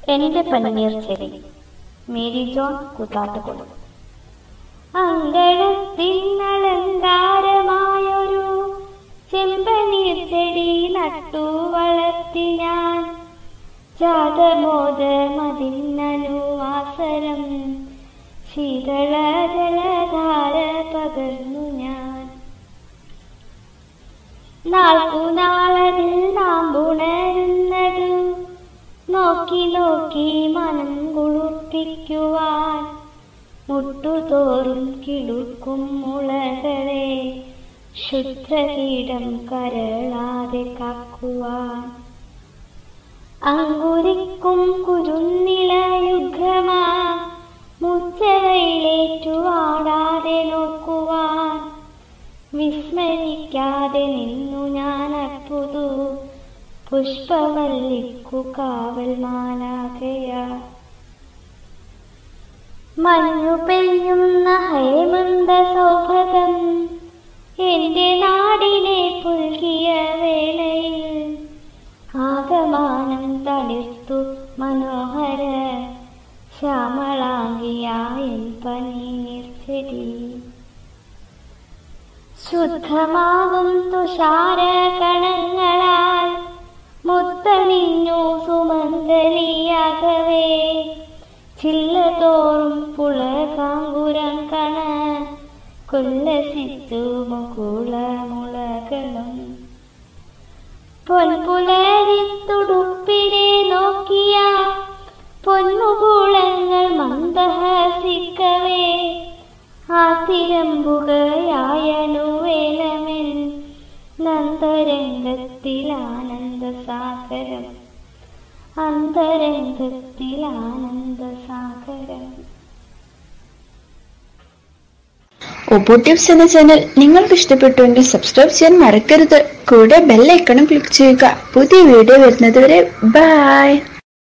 എന്റെ പന്നീർ ചെടി Mary John കൂത്താട്ടുകൊടു അങ്കണത്തിനലങ്കാരമായൊരു ചെമ്പനീർ ചെടി നട്ടു വളർത്തി ഞാൻ ജാതമോദമതിന്നനുവാസരം ശീതള ജലധാര പകർന്നു ഞാൻ നാൾക്കുനാളതിൽ നാം ഉണരുന്നതു നോക്കി നോക്കി മനം കുളിർപ്പിക്കുവാൻ മുട്ടുതോറും കിളുക്കും മുളകളെ ശുദ്ധകീടം കരളാതെ കാക്കുവാൻ അങ്കുരിക്കും കുരുന്നിളയുഗ്രമാ മുച്ചവയിലേറ്റുവാടാതെ നോക്കുവാൻ വിസ്മരിക്കാതെ നിന്നു ഞാൻ അപ്പുതു പുഷ്പവല്ലിക്കു കാവൽ മാലാകയാ മഞ്ഞു പെയ്യുന്ന ഹേമന്ത സൗഭഗം എന്റെ നാടിനെ പുൽകിയ വേളയിൽ ആകമാനം തളിർത്തു മനോഹര ശ്യാമളാംഗിയായ പനീർ ചെടി ശുദ്ധമാകും തുഷാര കണങ്ങളാൽ മുത്തണിഞ്ഞു സുമംഗലിയാകവേ ചില്ലതോറും പുളകാങ്കുരം കണ കൊല്ലസിച്ചു മുകുളമുളകളും പൊൻപുലരിത്തുടുപ്പിനെ നോക്കിയ പൊന്മുകുളങ്ങൾ മന്ദഹസിക്കവേ ആത്തിരമ്പുകയായനുവേലമെൻ നന്ദരംഗത്തിൽ ആനന്ദസാഗരം അന്തരംഗത്തിൽ ആനന്ദസാഗരം ഒപ്പോ ടിപ്സ് എന്ന ചാനൽ നിങ്ങൾക്ക് ഇഷ്ടപ്പെട്ടുവെങ്കിൽ സബ്സ്ക്രൈബ് ചെയ്യാൻ മറക്കരുത് കൂടെ ബെല്ലൈക്കണും ക്ലിക്ക് ചെയ്യുക പുതിയ വീഡിയോ വരുന്നതുവരെ ബൈ